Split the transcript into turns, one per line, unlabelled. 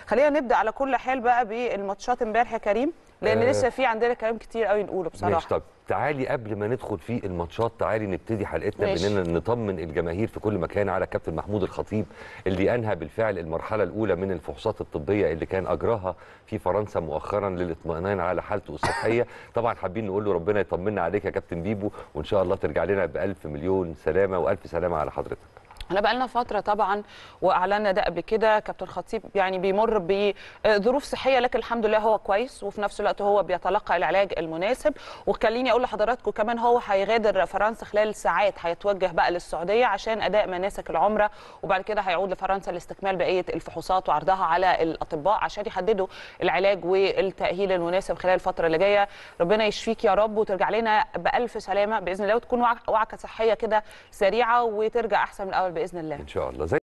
خلينا نبدا على كل حال بقى بالماتشات امبارح يا كريم لان
آه.
لسه في عندنا كلام كتير قوي نقوله
ماشي
بصراحه
طب تعالي قبل ما ندخل في الماتشات تعالي نبتدي حلقتنا
ماشي.
باننا نطمن الجماهير في كل مكان على كابتن محمود الخطيب اللي انهى بالفعل المرحله الاولى من الفحوصات الطبيه اللي كان اجراها في فرنسا مؤخرا للاطمئنان على حالته الصحيه طبعا حابين نقول له ربنا يطمنا عليك يا كابتن بيبو وان شاء الله ترجع لنا بالف مليون سلامه والف سلامه على حضرتك
احنا بقالنا فتره طبعا واعلنا ده قبل كده كابتن خطيب يعني بيمر بظروف صحيه لكن الحمد لله هو كويس وفي نفس الوقت هو بيتلقى العلاج المناسب وخليني اقول لحضراتكم كمان هو هيغادر فرنسا خلال ساعات هيتوجه بقى للسعوديه عشان اداء مناسك العمره وبعد كده هيعود لفرنسا لاستكمال بقيه الفحوصات وعرضها على الاطباء عشان يحددوا العلاج والتاهيل المناسب خلال الفتره اللي جايه ربنا يشفيك يا رب وترجع لنا بالف سلامه باذن الله وتكون وعكه صحيه كده سريعه وترجع احسن من الاول باذن الله
ان شاء الله زي